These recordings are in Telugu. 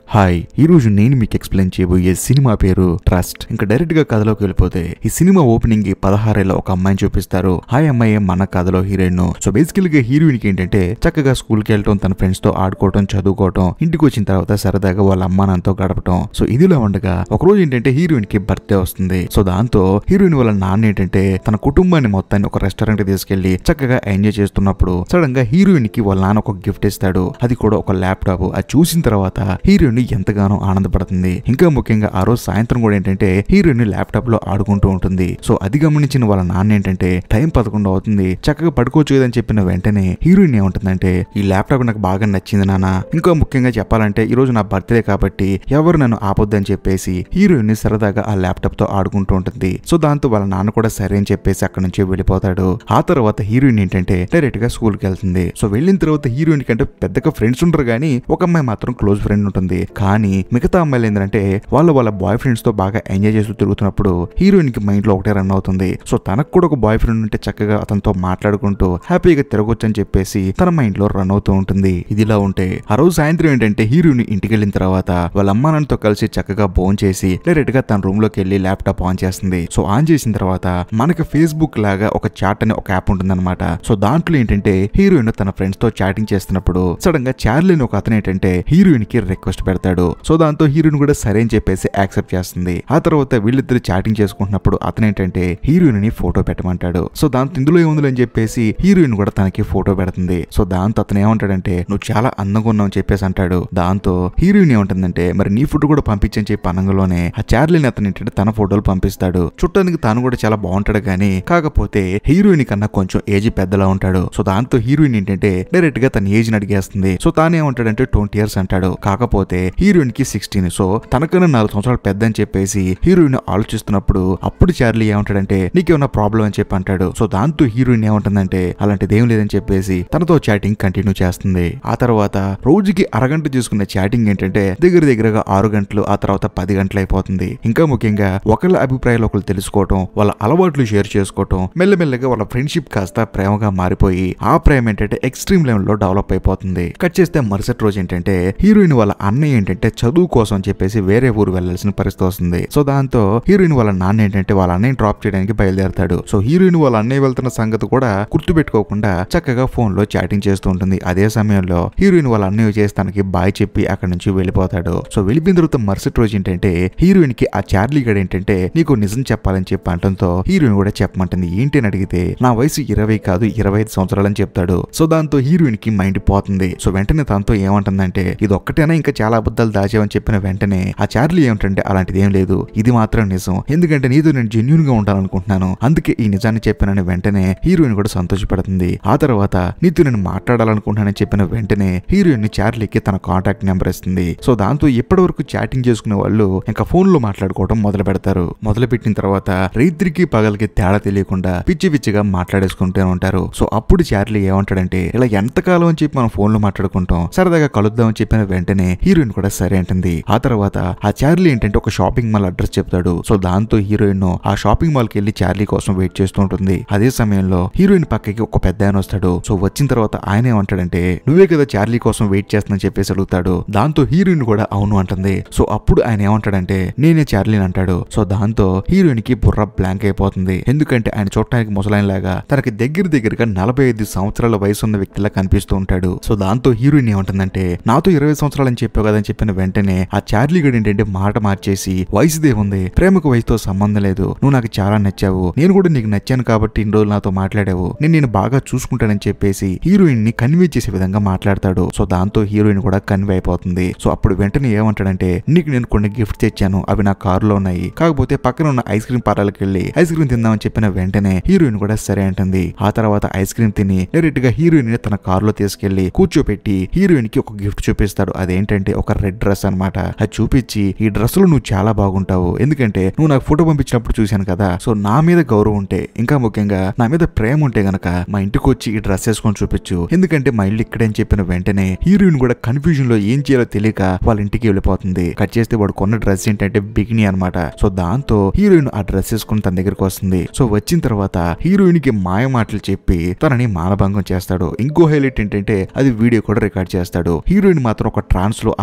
హాయ్ ఈ రోజు నేను మీకు ఎక్స్ప్లెయిన్ చేయబోయే సినిమా పేరు ట్రస్ట్ ఇంకా డైరెక్ట్ గా కథలోకి వెళ్ళిపోతే ఈ సినిమా ఓపెనింగ్ కి పదహారేళ్ళ ఒక అమ్మాయిని చూపిస్తారు ఆ అమ్మాయి మన కథలో హీరోయిన్ సో బేసికల్ గా హీరోయిన్ కి ఏంటంటే చక్కగా స్కూల్ కి వెళ్ళటం తన ఫ్రెండ్స్ తో ఆడుకోవటం చదువుకోవటం ఇంటికి వచ్చిన తర్వాత సరదాగా వాళ్ళ అమ్మా నాన్నతో గడపటం సో ఇదిలా ఉండగా ఒక రోజు ఏంటంటే హీరోయిన్ కి బర్త్డే వస్తుంది సో దాంతో హీరోయిన్ వాళ్ళ నాన్న ఏంటంటే తన కుటుంబాన్ని మొత్తాన్ని ఒక రెస్టారెంట్ కి తీసుకెళ్లి చక్కగా ఎంజాయ్ చేస్తున్నప్పుడు సడన్ గా హీరోయిన్ కి వాళ్ళ నాన్న ఒక గిఫ్ట్ ఇస్తాడు అది కూడా ఒక ల్యాప్టాప్ అది చూసిన తర్వాత హీరోయిన్ ఎంతగానో ఆనందపడుతుంది ఇంకా ముఖ్యంగా ఆ రోజు సాయంత్రం కూడా ఏంటంటే హీరోయిన్ ల్యాప్టాప్ లో ఆడుకుంటూ ఉంటుంది సో అది గమనించిన వాళ్ళ నాన్న ఏంటంటే టైం పదకొండు అవుతుంది చక్కగా పడుకోవచ్చు అని చెప్పిన వెంటనే హీరోయిన్ ఏమంటుందంటే ఈ ల్యాప్టాప్ నాకు బాగా నచ్చింది నాన్న ఇంకా ముఖ్యంగా చెప్పాలంటే ఈ రోజు నా బర్త్డే కాబట్టి ఎవరు నన్ను ఆపొద్దని చెప్పేసి హీరోయిన్ ని సరదాగా ఆ ల్యాప్టాప్ తో ఆడుకుంటూ ఉంటుంది సో దాంతో వాళ్ళ నాన్న కూడా సరే అని చెప్పేసి అక్కడ నుంచి వెళ్ళిపోతాడు ఆ తర్వాత హీరోయిన్ ఏంటంటే డైరెక్ట్ గా స్కూల్ కి వెళ్తుంది సో వెళ్ళిన తర్వాత హీరోయిన్ కంటే పెద్దగా ఫ్రెండ్స్ ఉండరు కానీ ఒక అమ్మాయి మాత్రం క్లోజ్ ఫ్రెండ్ ఉంటుంది కానీ మిగతా అమ్మాయిలు ఏంటంటే వాళ్ళు వాళ్ళ బాయ్ ఫ్రెండ్స్ తో బాగా ఎంజాయ్ చేస్తూ తిరుగుతున్నప్పుడు హీరోయిన్ కి మైండ్ లో ఒకటే రన్ అవుతుంది సో తనకు కూడా ఒక బాయ్ ఫ్రెండ్ ఉంటే చక్కగా అతనితో మాట్లాడుకుంటూ హ్యాపీగా తిరగొచ్చు అని చెప్పేసి తన మైండ్ లో రన్ అవుతూ ఉంటుంది ఇదిలా ఉంటే ఆ రోజు సాయంత్రం ఏంటంటే హీరోయిన్ ఇంటికి వెళ్ళిన తర్వాత వాళ్ళ అమ్మా నాన్నతో కలిసి చక్కగా బోన్ చేసి డైరెక్ట్ గా తన రూమ్ లోకి వెళ్ళి ల్యాప్టాప్ ఆన్ చేస్తుంది సో ఆన్ చేసిన తర్వాత మనకి ఫేస్బుక్ లాగా ఒక చాట్ అనే ఒక యాప్ ఉంటుందన్నమాట సో దాంట్లో ఏంటంటే హీరోయిన్ తన ఫ్రెండ్స్ తో చాటింగ్ చేస్తున్నప్పుడు సడన్ గా చార్లీ అని ఒక అతను ఏంటంటే హీరోయిన్ కి రిక్వెస్ట్ పెడతాడు సో దాంతో హీరోయిన్ కూడా సరే అని చెప్పేసి యాక్సెప్ట్ చేస్తుంది ఆ తర్వాత వీళ్ళిద్దరు చాటింగ్ చేసుకుంటున్నప్పుడు అతను ఏంటంటే హీరోయిన్ ని ఫోటో పెట్టమంటాడు సో దాంతో ఇందులో ఏముంది అని చెప్పేసి హీరోయిన్ కూడా తనకి ఫోటో పెడుతుంది సో దాంతో అతను ఏమంటాడంటే నువ్వు చాలా అందంగా ఉన్నావు అని చెప్పేసి అంటాడు దాంతో హీరోయిన్ ఏమంటుందంటే మరి నీ ఫోటో కూడా పంపించని చెప్పి అనంగంలోనే ఆ చార్లీని అతను ఏంటంటే తన ఫోటోలు పంపిస్తాడు చూడటానికి తాను కూడా చాలా బాగుంటాడు కానీ కాకపోతే హీరోయిన్ కన్నా కొంచెం ఏజ్ పెద్దలా ఉంటాడు సో దాంతో హీరోయిన్ ఏంటంటే డైరెక్ట్ గా తన ఏజ్ ని అడిగేస్తుంది సో తానేమంటాడంటే ట్వంటీ ఇయర్స్ అంటాడు కాకపోతే హీరోయిన్ కి సిక్స్టీన్ సో తనకన్నా నాలుగు సంవత్సరాలు పెద్ద అని చెప్పేసి హీరోయిన్ ఆలోచిస్తున్నప్పుడు అప్పుడు చార్లీ ఏమంటాడంటే నీకేమన్నా ప్రాబ్లం అని చెప్పి అంటాడు సో దాంతో హీరోయిన్ ఏమంటుందంటే అలాంటిది ఏం లేదని చెప్పేసి తనతో చాటింగ్ కంటిన్యూ చేస్తుంది ఆ తర్వాత రోజుకి అరగంట చేసుకునే చాటింగ్ ఏంటంటే దగ్గర దగ్గరగా ఆరు గంటలు ఆ తర్వాత పది గంటలు అయిపోతుంది ఇంకా ముఖ్యంగా ఒకళ్ళ అభిప్రాయాలు ఒకరు తెలుసుకోవటం వాళ్ళ అలవాట్లు షేర్ చేసుకోవటం మెల్లమెల్లగా వాళ్ళ ఫ్రెండ్షిప్ కాస్త ప్రేమగా మారిపోయి ఆ ప్రేమ ఏంటంటే ఎక్స్ట్రీమ్ లెవెల్ లో డెవలప్ అయిపోతుంది కట్ చేస్తే మరుసటి రోజు ఏంటంటే హీరోయిన్ వాళ్ళ అన్నయ్య ఏంటంటే చదువు కోసం అని చెప్పేసి వేరే ఊరు వెళ్లాల్సిన పరిస్థితి వస్తుంది సో దాంతో హీరోయిన్ వాళ్ళ నాన్న ఏంటంటే వాళ్ళ అన్నయ్య డ్రాప్ చేయడానికి బయలుదేరతాడు సో హీరోయిన్ వాళ్ళ అన్నయ్య వెళ్తున్న సంగతి కూడా గుర్తు పెట్టుకోకుండా చక్కగా ఫోన్ లో చాటింగ్ చేస్తూ ఉంటుంది అదే సమయంలో హీరోయిన్ వాళ్ళ అన్నయ్య చేసి తనకి బాయ్ చెప్పి అక్కడ నుంచి వెళ్ళిపోతాడు సో వెళ్ళిపోయిన తర్వాత మరుసటి రోజు ఏంటంటే హీరోయిన్ కి ఆ చార్లీ గడ్ ఏంటంటే నీకు నిజం చెప్పాలని చెప్పి అంటంతో హీరోయిన్ కూడా చెప్పమంటుంది ఏంటి అని అడిగితే నా వయసు ఇరవై కాదు ఇరవై ఐదు సంవత్సరాలని చెప్తాడు సో దాంతో హీరోయిన్ కి మైండ్ పోతుంది సో వెంటనే తనతో ఏమంటుందంటే ఇది ఒక్కటేనా ఇంకా చాలా అబద్ధాలు దాచావని చెప్పిన వెంటనే ఆ చార్లీ ఏమిటంటే అలాంటిది ఏం లేదు ఇది మాత్రం నిజం ఎందుకంటే నీతో నేను జెన్యున్ గా ఉండాలనుకుంటున్నాను అందుకే ఈ నిజాన్ని చెప్పినని వెంటనే హీరోయిన్ కూడా సంతోషపడుతుంది ఆ తర్వాత నీతో నేను మాట్లాడాలనుకుంటున్నానని చెప్పిన వెంటనే హీరోయిన్ చార్లీకి తన కాంటాక్ట్ నెంబర్ ఇస్తుంది సో దాంతో ఇప్పటి వరకు చాటింగ్ చేసుకునే వాళ్ళు ఇంకా ఫోన్ లో మాట్లాడుకోవడం మొదలు పెడతారు మొదలు పెట్టిన తర్వాత రైత్రికి పగలకి తేడా తెలియకుండా పిచ్చి పిచ్చిగా మాట్లాడేసుకుంటూ ఉంటారు సో అప్పుడు చార్లీ ఏమంటాడంటే ఇలా ఎంతకాలం అని చెప్పి మనం ఫోన్ లో మాట్లాడుకుంటాం సరదాగా కలుద్దామని చెప్పిన వెంటనే హీరోయిన్ కూడా సరే అంటుంది ఆ తర్వాత ఆ చార్లీ ఏంటంటే ఒక షాపింగ్ మాల్ అడ్రస్ చెప్తాడు సో దాంతో హీరోయిన్ ఆ షాపింగ్ మాల్ కి వెళ్లి చార్లీ కోసం వెయిట్ చేస్తూ ఉంటుంది అదే సమయంలో హీరోయిన్ పక్కకి ఒక పెద్ద ఆయన వస్తాడు సో వచ్చిన తర్వాత ఆయన ఏమంటాడంటే నువ్వే కదా చార్లీ కోసం వెయిట్ చేస్తున్నా చెప్పేసి అడుగుతాడు దాంతో హీరోయిన్ కూడా అవును అంటుంది సో అప్పుడు ఆయన ఏమంటాడంటే నేనే చార్లీని అంటాడు సో దాంతో హీరోయిన్ కి బుర్ర బ్లాంక్ అయిపోతుంది ఎందుకంటే ఆయన చూడటానికి ముసలాయన లాగా తనకి దగ్గర దగ్గరగా నలభై ఐదు సంవత్సరాల వయసు ఉన్న వ్యక్తిలా కనిపిస్తూ ఉంటాడు సో దాంతో హీరోయిన్ ఏమంటుందంటే నాతో ఇరవై సంవత్సరాలు అని చెప్పావు కదా అని చెప్పిన వెంటనే ఆ చార్లీ గడు ఏంటంటే మాట మార్చేసి వయసుదే ఉంది ప్రేమకు వయసుతో సంబంధం లేదు నువ్వు నాకు చాలా నచ్చావు నేను కూడా నీకు నచ్చాను కాబట్టి ఇన్ని రోజులు నాతో మాట్లాడావు నేను నేను బాగా చూసుకుంటానని చెప్పేసి హీరోయిన్ ని కన్వే చేసే విధంగా మాట్లాడతాడు సో దాంతో హీరోయిన్ కూడా కన్వే అయిపోతుంది సో అప్పుడు వెంటనే ఏమంటాడంటే నీకు నేను కొన్ని గిఫ్ట్ తెచ్చాను అవి నా కారులో ఉన్నాయి కాకపోతే పక్కన ఉన్న ఐస్ క్రీమ్ పార్లర్కి వెళ్ళి ఐస్ క్రీమ్ తిందామని చెప్పిన వెంటనే హీరోయిన్ కూడా సరే అంటుంది ఆ తర్వాత ఐస్ క్రీమ్ తిని డైరెక్ట్ గా హీరోయిన్ ని తన కారులో తీసుకెళ్లి కూర్చోపెట్టి హీరోయిన్ కి ఒక గిఫ్ట్ చూపిస్తాడు అదేంటంటే ఒక రెడ్ డ్రెస్ అన్నమాట అది చూపించి ఈ డ్రెస్ లో నువ్వు చాలా బాగుంటావు ఎందుకంటే నువ్వు నాకు ఫోటో పంపించినప్పుడు చూశాను కదా సో నా మీద గౌరవం ఉంటే ఇంకా ముఖ్యంగా నా మీద ప్రేమ ఉంటే గనక మా ఇంటికి వచ్చి ఈ డ్రెస్ వేసుకొని చూపించు ఎందుకంటే మా ఇల్లు ఇక్కడే అని చెప్పిన వెంటనే హీరోయిన్ కూడా కన్ఫ్యూజన్ లో ఏం చేయాలో తెలియక వాళ్ళ ఇంటికి వెళ్ళిపోతుంది కట్ చేస్తే వాడు కొన్న డ్రెస్ ఏంటంటే బిగిని అన్నమాట సో దాంతో హీరోయిన్ ఆ డ్రెస్ వేసుకుని తన దగ్గరికి వస్తుంది సో వచ్చిన తర్వాత హీరోయిన్ కి మాయ మాటలు చెప్పి తనని మానభంగం చేస్తాడు ఇంకో హైలైట్ ఏంటంటే అది వీడియో కూడా రికార్డ్ చేస్తాడు హీరోయిన్ మాత్రం ఒక ట్రాన్స్ లో అలా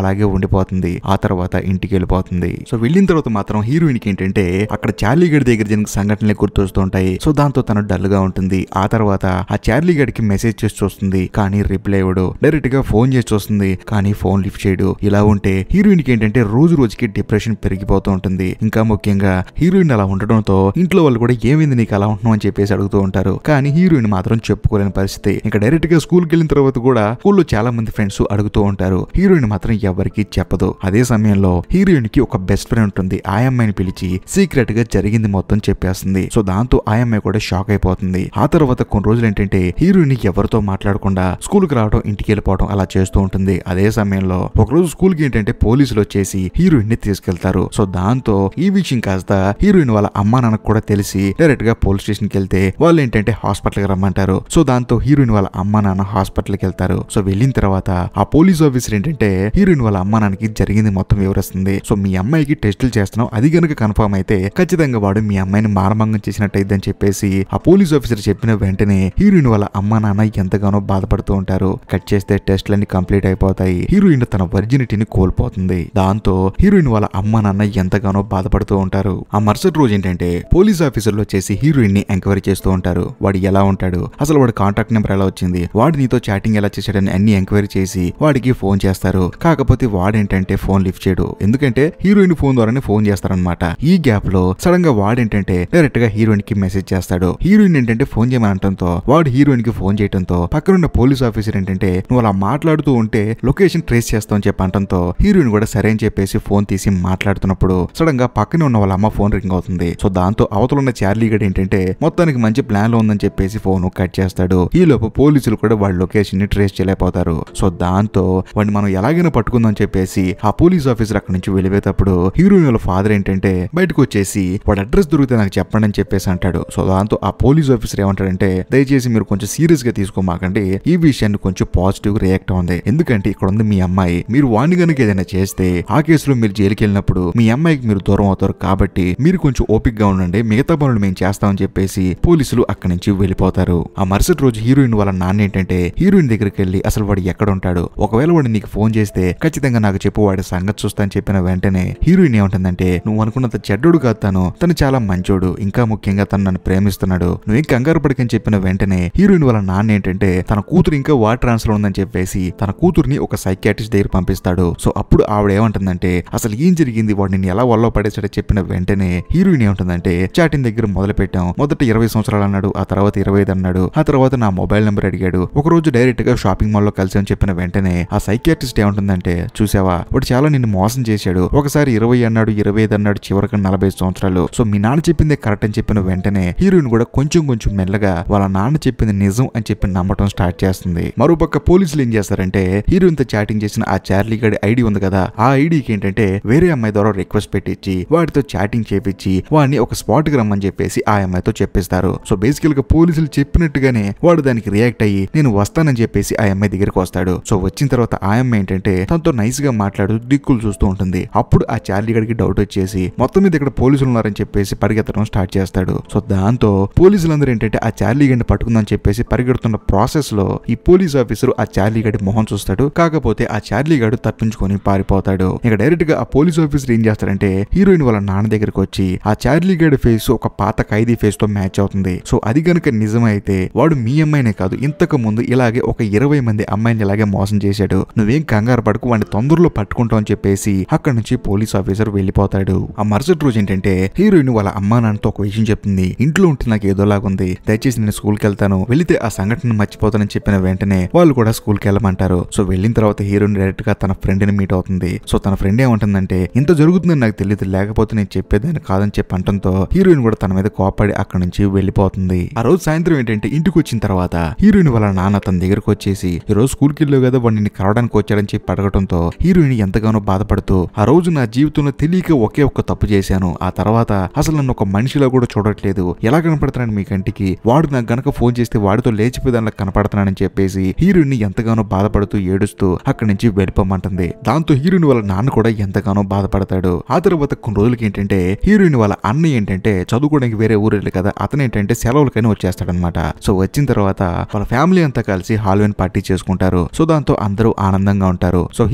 అలాగే ఉండిపోతుంది ఆ తర్వాత ఇంటికి వెళ్ళిపోతుంది సో వెళ్ళిన తర్వాత మాత్రం హీరోయిన్ కి ఏంటంటే అక్కడ చార్లీ గడి దగ్గర జరిగిన సంఘటనలే గుర్తొస్తూ ఉంటాయి సో దాంతో తను డల్ గా ఉంటుంది ఆ తర్వాత ఆ చార్లీ గడికి మెసేజ్ చేసి చూస్తుంది కానీ రిప్లై ఇవ్వడు డైరెక్ట్ గా ఫోన్ చేసి చూస్తుంది కానీ ఫోన్ లిఫ్ట్ చేయడు ఇలా ఉంటే హీరోయిన్ కి ఏంటంటే రోజు రోజుకి డిప్రెషన్ పెరిగిపోతూ ఉంటుంది ఇంకా ముఖ్యంగా హీరోయిన్ అలా ఉండడంతో ఇంట్లో వాళ్ళు కూడా ఏమైంది నీకు అలా ఉంటున్నావు అని చెప్పేసి అడుగుతూ ఉంటారు కానీ హీరోయిన్ మాత్రం చెప్పుకోలేని పరిస్థితి ఇంకా డైరెక్ట్ గా స్కూల్ కి వెళ్ళిన తర్వాత కూడా స్కూల్లో చాలా మంది ఫ్రెండ్స్ అడుగుతూ ఉంటారు హీరోయిన్ మాత్రం ఎవరికి చెప్పదు అదే సమయంలో హీరోయిన్ కి ఒక బెస్ట్ ఫ్రెండ్ ఉంటుంది ఆ అమ్మాయిని పిలిచి సీక్రెట్ గా జరిగింది మొత్తం చెప్పేస్తుంది సో దాంతో ఆ అమ్మాయి కూడా షాక్ అయిపోతుంది ఆ తర్వాత కొన్ని రోజులు ఏంటంటే హీరోయిన్ ఎవరితో మాట్లాడకుండా స్కూల్ కి రావడం ఇంటికి వెళ్ళిపోవడం అలా చేస్తూ ఉంటుంది అదే సమయంలో ఒక రోజు స్కూల్ కి ఏంటంటే పోలీసులు వచ్చేసి హీరోయిన్ ని తీసుకెళ్తారు సో దాంతో ఈ విషయం కాస్త హీరోయిన్ వాళ్ళ అమ్మా నాన్నకు కూడా తెలిసి డైరెక్ట్ గా పోలీస్ స్టేషన్ కి వెళ్తే వాళ్ళు ఏంటంటే హాస్పిటల్ కి రమ్మంటారు సో దాంతో హీరోయిన్ వాళ్ళ అమ్మా నాన్న హాస్పిటల్ కి వెళ్తారు సో వెళ్ళిన తర్వాత ఆ పోలీస్ ఆఫీసర్ ఏంటంటే హీరోయిన్ వాళ్ళ అమ్మా నాన్నకి జరిగింది మొత్తం వివరిస్తుంది సో మీ అమ్మాయికి టెస్టులు చేస్తున్నాం అది గనుక కన్ఫర్మ్ అయితే ఖచ్చితంగా వాడు మీ అమ్మాయిని మారమంగం చేసినట్టయిద్దని చెప్పేసి ఆ పోలీస్ ఆఫీసర్ చెప్పిన వెంటనే హీరోయిన్ వాళ్ళ అమ్మా నాన్న ఎంతగానో బాధపడుతూ ఉంటారు కట్ చేస్తే టెస్ట్లన్నీ కంప్లీట్ అయిపోతాయి హీరోయిన్ తన వర్జినిటీని కోల్పోతుంది దాంతో హీరోయిన్ వాళ్ళ అమ్మా నాన్న ఎంతగానో బాధపడుతూ ఉంటారు ఆ మరుసటి రోజు ఏంటంటే పోలీస్ ఆఫీసర్లు వచ్చేసి హీరోయిన్ ని ఎంక్వైరీ చేస్తూ ఉంటారు వాడు ఎలా ఉంటాడు అసలు వాడి కాంటాక్ట్ నెంబర్ ఎలా వచ్చింది వాడు నీతో చాటింగ్ ఎలా చేశాడని అన్ని ఎంక్వైరీ చేసి వాడికి ఫోన్ చేస్తారు కాకపోతే వాడేంటంటే ఫోన్ లిఫ్ట్ చేయడు ఎందుకంటే హీరోయిన్ ఫోన్ ద్వారానే ఫోన్ చేస్తారనమాట ఈ గ్యాప్ లో సడన్ గా వాడేంటంటే డైరెక్ట్ గా హీరోయిన్ కి మెసేజ్ చేస్తాడు హీరోయిన్ ఏంటంటే ఫోన్ చేయమని అనటంతో వాడు హీరోయిన్ కి ఫోన్ చేయడంతో పక్కనున్న పోలీస్ ఆఫీసర్ ఏంటంటే నువ్వు అలా మాట్లాడుతూ ఉంటే లొకేషన్ ట్రేస్ చేస్తామని చెప్పి అనటంతో హీరోయిన్ కూడా సరే అని చెప్పేసి ఫోన్ తీసి మాట్లాడుతున్నప్పుడు సడన్ గా పక్కనే ఉన్న వాళ్ళ అమ్మ ఫోన్ రింగ్ అవుతుంది సో దాంతో అవతల ఉన్న చార్లీ గడ్ ఏంటంటే మొత్తానికి మంచి ప్లాన్ లో ఉందని చెప్పేసి ఫోన్ కట్ చేస్తాడు ఈ లోపు పోలీసులు కూడా వాళ్ళ లొకేషన్ ని ట్రేస్ చేయలేకపోతారు సో దాంతో వాడిని మనం ఎలాగైనా పట్టుకుందాం అని చెప్పేసి ఆ పోలీస్ ఆఫీసర్ అక్కడి నుంచి వెళ్ళిపోయేటప్పుడు హీరోయిన్ వాళ్ళ ఫాదర్ ఏంటంటే బయటకు వచ్చేసి వాడి అడ్రస్ దొరికితే నాకు చెప్పండి అని చెప్పేసి అంటాడు సో దాంతో ఆ పోలీస్ ఆఫీసర్ ఏమంటాడంటే దయచేసి మీరు కొంచెం సీరియస్ గా తీసుకోమాకండి ఈ విషయాన్ని కొంచెం పాజిటివ్ రియాక్ట్ అవ్వండి ఎందుకంటే ఇక్కడ ఉంది మీ అమ్మాయి మీరు వాడిని కనుక ఏదైనా చేస్తే ఆ కేసులో మీరు జైలుకి వెళ్ళినప్పుడు మీ అమ్మాయికి మీరు దూరం అవుతారు కాబట్టి మీరు కొంచెం ఓపిక్ గా ఉండండి మిగతా పనులు మేము చేస్తామని చెప్పేసి పోలీసులు అక్కడి నుంచి వెళ్ళిపోతారు ఆ మరుసటి రోజు హీరోయిన్ వాళ్ళ నాన్న ఏంటంటే హీరోయిన్ దగ్గరికి వెళ్ళి అసలు వాడు ఎక్కడ ఉంటాడు ఒకవేళ వాడు నీకు ఫోన్ చేస్తే ఖచ్చితంగా నాకు చెప్పు వాడి సంగతి చూస్తా అని చెప్పిన వెంటనే హీరోయిన్ ఏమంటుందంటే నువ్వు అనుకున్నంత చెడ్డోడు కాదు తను తను చాలా మంచోడు ఇంకా ముఖ్యంగా తను నన్ను ప్రేమిస్తున్నాడు నువ్వేం కంగారు పడకని చెప్పిన వెంటనే హీరోయిన్ వాళ్ళ నాన్న ఏంటంటే తన కూతురు ఇంకా వార్ ట్రాన్స్ఫర్ ఉందని చెప్పేసి తన కూతుర్ని ఒక సైకాట్రిస్ట్ దగ్గర పంపిస్తాడు సో అప్పుడు ఆవిడ ఏమంటుందంటే అసలు ఏం జరిగింది వాడు నేను ఎలా వల్ల పడేసాడో చెప్పిన వెంటనే హీరోయిన్ ఏమంటుందంటే చాటింగ్ దగ్గర మొదలు పెట్టాం మొదట ఇరవై సంవత్సరాలు అన్నాడు ఆ తర్వాత ఇరవై ఐదు అన్నాడు ఆ తర్వాత నా మొబైల్ నెంబర్ అడిగాడు ఒక రోజు డైరెక్ట్ గా షాపింగ్ మాల్ లో కలిసామని చెప్పిన వెంటనే ఆ సైకియాట్రిస్ట్ ఏమంటుందంటే చూసావా వాడు చాలా నిన్ను మోసం చేశాడు ఒకసారి ఇరవై అన్నాడు ఇరవై ఐదు అన్నాడు చివరికి నలభై సంవత్సరాలు సో మీ నాన్న చెప్పిందే కరెక్ట్ అని చెప్పిన వెంటనే హీరోయిన్ కూడా కొంచెం కొంచెం మెల్లగా వాళ్ళ నాన్న చెప్పింది నిజం అని చెప్పి నమ్మటం స్టార్ట్ చేస్తుంది మరోపక్క పోలీసులు ఏం చేస్తారంటే హీరోయిన్ తో చాటింగ్ చేసిన ఆ చార్లీ గడి ఐడి ఉంది కదా ఆ ఐడికి ఏంటంటే వేరే అమ్మాయి ద్వారా రిక్వెస్ట్ పెట్టించి వాడితో చాటింగ్ చేపించి వాడిని ఒక స్పాట్ కి రమ్మని చెప్పేసి ఆ అమ్మాయితో చెప్పిస్తారు సో బేసికల్ గా పోలీసులు చెప్పినట్టుగానే వాడు దానికి రియాక్ట్ అయ్యి నేను వస్తానని చెప్పేసి ఆ అమ్మాయి దగ్గరికి వస్తాడు సో వచ్చిన తర్వాత ఆ అమ్మాయి ఏంటంటే తనతో నైస్ గా మాట్లాడుతూ దిక్కులు చూస్తూ ఉంటుంది అప్పుడు ఆ చార్లీ గడికి డౌట్ వచ్చేసి మొత్తం మీద ఇక్కడ పోలీసులు ఉన్నారని చెప్పేసి పరిగెత్తడం స్టార్ట్ చేస్తాడు సో దాంతో పోలీసులందరూ ఏంటంటే ఆ చార్లీ గడిని పట్టుకుందని చెప్పేసి పరిగెడుతున్న ప్రాసెస్ లో ఈ పోలీస్ ఆఫీసర్ ఆ చార్లీ గడి మొహం చూస్తాడు కాకపోతే ఆ చార్లీ గడు తప్పించుకొని పారిపోతాడు ఇక డైరెక్ట్ గా ఆ పోలీస్ ఆఫీసర్ ఏం చేస్తాడంటే హీరోయిన్ వాళ్ళ నాన్న దగ్గరికి వచ్చి ఆ చార్లీ గడి ఫేస్ ఒక పాత ఖైదీ ఫేస్ తో మ్యాచ్ అవుతుంది సో అది గనుక నిజమైతే వాడు మీ అమ్మాయినే కాదు ఇంతకు ముందు ఇలాగే ఒక ఇరవై మంది అమ్మాయిని ఇలాగే మోసం చేశాడు నువ్వేం కంగారు పడకు వాడిని తొందరలో పట్టుకుంటావు అని చెప్పేసి అక్కడ నుంచి పోలీస్ ఆఫీసర్ వెళ్ళిపోతాడు ఆ మరుసటి రోజు ఏంటంటే హీరోయిన్ వాళ్ళ అమ్మా నాన్నతో ఒక విషయం చెప్తుంది ఇంట్లో ఉంటే నాకు ఏదోలాగుంది దయచేసి నేను స్కూల్కి వెళ్తాను వెళితే ఆ సంఘటన మర్చిపోతానని చెప్పిన వెంటనే వాళ్ళు కూడా స్కూల్కి వెళ్ళమంటారు సో వెళ్ళిన తర్వాత హీరోయిన్ డైరెక్ట్ గా తన ఫ్రెండ్ ని మీట్ అవుతుంది సో తన ఫ్రెండ్ ఏమంటుందంటే ఇంత జరుగుతుందని నాకు తెలియదు లేకపోతే నేను చెప్పేదాన్ని కాదని చెప్పి అంటంతో హీరోయిన్ కూడా తన మీద కోపడి అక్కడ నుంచి వెళ్ళిపోతుంది ఆ రోజు సాయంత్రం ఏంటంటే ఇంటికి వచ్చిన తర్వాత హీరోయిన్ వాళ్ళ నాన్న తన దగ్గరకు వచ్చేసి ఈ రోజు స్కూల్కి వెళ్ళావు కదా వాడిని నిన్ను కలవడానికి వచ్చాడని చెప్పి అడగటంతో హీరోయిన్ ఎంతగానో బాధపడుతూ ఆ రోజు నా జీవితంలో తెలియక ఒకే ఒక్క తప్పు చేశాను ఆ తర్వాత అసలు నన్ను ఒక మనిషిలో కూడా చూడట్లేదు ఎలా కనపడుతున్నాను మీ కంటికి వాడు నాకు గనక ఫోన్ చేస్తే వాడితో లేచిపోయేదానిలా కనపడుతున్నానని చెప్పేసి హీరోయిన్ ని ఎంతగానో బాధపడుతూ ఏడుస్తూ అక్కడి నుంచి వెళ్ళిపోమంటుంది దాంతో హీరోయిన్ వాళ్ళ నాన్న కూడా ఎంతగానో బాధపడతాడు ఆ తర్వాత కొన్ని రోజులకి ఏంటంటే హీరోయిన్ వాళ్ళ అన్న ఏంటంటే చదువుకోవడానికి వేరే ఊరు వెళ్ళి కదా అతను ఏంటంటే సెలవులకైనా వచ్చేస్తాడనమాట సో వచ్చిన తర్వాత వాళ్ళ ఫ్యామిలీ అంతా కలిసి హాల్వేన్ పార్టీ చేసుకుంటారు సో దాంతో అందరూ ఆనందంగా ఉంటారు సో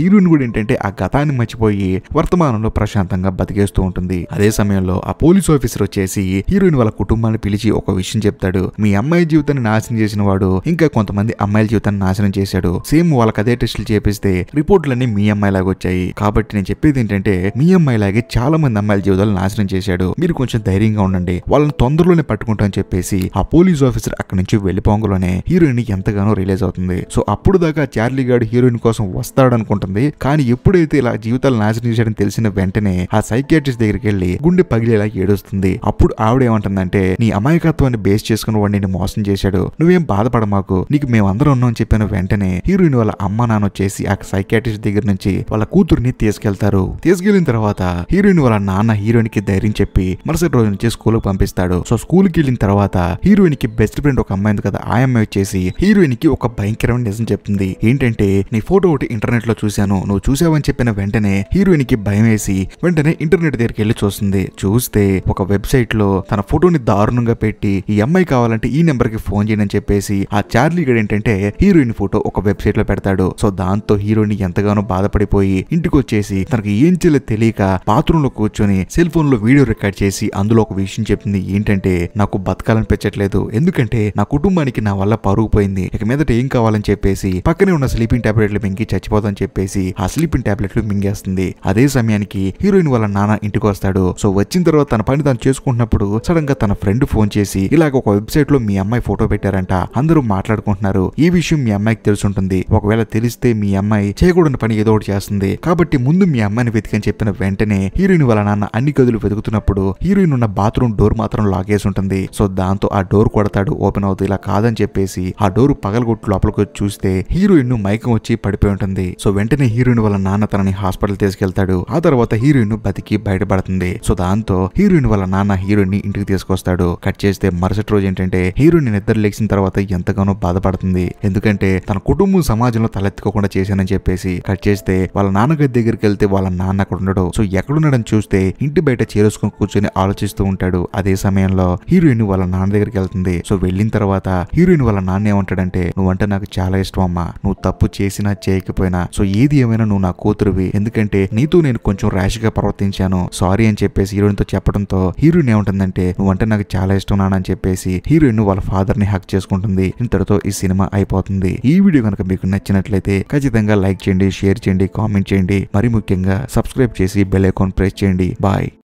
హీరోయిన్ కూడా ఏంటంటే ఆ గతాన్ని మర్చిపోయి వర్తమానంలో ప్రశాంతంగా బతికేస్తూ ఉంటుంది అదే సమయంలో ఆ పోలీస్ ఆఫీసర్ వచ్చేసి హీరోయిన్ వాళ్ళ కుటుంబాన్ని పిలిచి ఒక విషయం చెప్తాడు మీ అమ్మాయి జీవితాన్ని నాశనం చేసిన వాడు ఇంకా కొంతమంది అమ్మాయిల జీవితాన్ని నాశనం చేశాడు సేమ్ వాళ్ళకి అదే టెస్టులు చేపిస్తే రిపోర్టులన్నీ మీ అమ్మాయి లాగా వచ్చాయి కాబట్టి నేను చెప్పేది ఏంటంటే మీ అమ్మాయి లాగే చాలా మంది అమ్మాయిల జీవితాలు నాశనం చేశాడు మీరు కొంచెం ధైర్యంగా ఉండండి వాళ్ళని తొందరలోనే పట్టుకుంటా అని చెప్పేసి ఆ పోలీస్ ఆఫీసర్ అక్కడి నుంచి వెళ్ళిపోంగలోనే హీరోయిన్ ఎంతగానో రిలీజ్ అవుతుంది సో అప్పుడు దాకా చార్లీ గాడు హీరోయిన్ కోసం వస్తాడు అనుకుంటుంది కానీ ఎప్పుడైతే ఇలా జీవితాలు నాశనం చేశాడని తెలిసిన వెంటనే ఆ సైకియాట్రిస్ట్ దగ్గరికి వెళ్ళి గుండె పగిలేలా ఏడుస్తుంది అప్పుడు ఆవిడ ఏమంటుందంటే నీ అమాయకత్వాన్ని బేస్ చేసుకుని వాడు నేను మోసం చేశాడు నువ్వేం బాధపడ మాకు నీకు మేమందరం ఉన్నాం అని చెప్పిన వెంటనే హీరోయిన్ వాళ్ళ అమ్మ నాన్న వచ్చేసి ఆ సైకియాట్రిస్ట్ దగ్గర నుంచి వాళ్ళ కూతుర్ని తీసుకెళ్తారు తీసుకెళ్లిన తర్వాత హీరోయిన్ వాళ్ళ నాన్న హీరోయిన్ కి ధైర్యం చెప్పి మరుసటి రోజు నుంచి స్కూల్ పంపిస్తాడు సో స్కూల్ కి వెళ్ళిన తర్వాత హీరోయిన్ కి బెస్ట్ ఫ్రెండ్ ఒక అమ్మాయి ఉంది కదా ఆ అమ్మాయి వచ్చేసి హీరోయిన్ కి ఒక భయంకరమైన నిజం చెప్తుంది ఏంటంటే నీ ఫోటో ఒకటి ఇంటర్నెట్ లో చూశాను నువ్వు చూసావని చెప్పిన వెంటనే హీరోయిన్ కి భయం వేసి వెంటనే ఇంటర్నెట్ దగ్గరికి వెళ్ళి చూస్తుంది చూస్తే ఒక వెబ్సైట్ లో తన ఫోటోని దారుణంగా పెట్టి ఈ అమ్మాయి కావాలంటే ఈ నెంబర్ కి ఫోన్ చేయని చెప్పేసి ఆ చార్లీ గడ్ ఏంటంటే హీరోయిన్ ఫోటో ఒక వెబ్సైట్ లో పెడతాడు సో దాంతో హీరోయిన్ ఎంతగానో బాధపడిపోయి ఇంటికి వచ్చేసి తనకి ఏం చేయాలో తెలియక బాత్రూమ్ లో కూర్చొని సెల్ ఫోన్ లో వీడియో రికార్డ్ చేసి అందులో ఒక విషయం చెప్పింది ఏంటంటే నాకు బతకాలనిపించట్లేదు ఎందుకంటే నా కుటుంబానికి నా వల్ల పరుగు పోయింది ఇక మీదట ఏం కావాలని చెప్పేసి పక్కనే ఉన్న స్లీపింగ్ టాబ్లెట్లు మింగి చచ్చిపోదని చెప్పేసి ఆ స్లీపింగ్ టాబ్లెట్లు మింగేస్తుంది అదే సమయానికి హీరోయిన్ వాళ్ళ నాన్న ఇంటికి వస్తాడు సో వచ్చిన తర్వాత తన పని తాను చేసుకుంటున్నప్పుడు సడన్ గా తన ఫ్రెండ్ ఫోన్ చేసి ఇలాగ ఒక వెబ్సైట్ లో మీ అమ్మాయి ఫోటో పెట్టారంట అందరూ మాట్లాడుకుంటున్నారు ఈ విషయం మీ అమ్మాయికి తెలుసుంటుంది ఒకవేళ తెలిస్తే మీ అమ్మాయి చేయకూడని పని ఏదో ఒకటి చేస్తుంది కాబట్టి ముందు మీ అమ్మాయిని వెతికని చెప్పిన వెంటనే హీరోయిన్ వాళ్ళ నాన్న అన్ని గదులు వెతుకుతున్నప్పుడు హీరోయిన్ ఉన్న బాత్రూమ్ డోర్ మాత్రం లాగేసి ఉంటుంది సో దాంతో ఆ డోర్ కొడతాడు ఓపెన్ అవుతుంది ఇలా కాదని చెప్పేసి ఆ డోర్ పగలగొట్టు లోపలికి వచ్చి చూస్తే హీరోయిన్ ను మైకం వచ్చి పడిపోయి ఉంటుంది సో వెంటనే హీరోయిన్ వాళ్ళ నాన్న తనని హాస్పిటల్ తీసుకెళ్తాడు ఆ తర్వాత హీరోయిన్ బతికి బయటపడుతుంది సో దాంతో హీరోయిన్ వాళ్ళ నాన్న హీరోయిన్ ని ఇంటికి తీసుకొస్తాడు కట్ చేస్తే మరుసటి రోజు ఏంటంటే హీరోయిన్ నిద్ర లేచిన తర్వాత ఎంతగానో బాధపడుతుంది ఎందుకంటే తన కుటుంబం సమాజంలో తలెత్తుకోకుండా చేశానని చెప్పేసి కట్ చేస్తే వాళ్ళ నాన్నగారి దగ్గరికి వెళ్తే వాళ్ళ నాన్న అక్కడ ఉండడు సో ఎక్కడున్నాడని చూస్తే ఇంటి బయట చేరేసుకొని కూర్చొని ఆలోచిస్తూ ఉంటాడు అదే సమయంలో హీరోయిన్ వాళ్ళ నాన్న దగ్గరికి వెళ్తుంది సో వెళ్ళిన తర్వాత హీరోయిన్ వాళ్ళ నాన్న ఏమంటాడంటే నువ్వంటే నాకు చాలా ఇష్టం అమ్మా నువ్వు తప్పు చేసినా చేయకపోయినా సో ఏది ఏమైనా నువ్వు నా కూతురువి ఎందుకంటే నీతో నేను కొంచెం ర్యాష్ గా ప్రవర్తించాను సారీ అని చెప్పేసి హీరోయిన్ తో చెప్పడంతో హీరోయిన్ ఏమంటుందంటే నువ్వంటే నాకు చాలా ఇష్టం నాన్న అని చెప్పేసి హీరోయిన్ వాళ్ళ ఫాదర్ ని హక్ చేసుకుంటుంది ఇంతటితో ఈ సినిమా అయిపోతుంది ఈ వీడియో కనుక మీకు నచ్చినట్లయితే ఖచ్చితంగా లైక్ చేయండి షేర్ చేయండి కామెంట్ చేయండి మరి ముఖ్యంగా సబ్స్క్రైబ్ చేసి బెల్ ఐకాన్ ప్రెస్ చేయండి బాయ్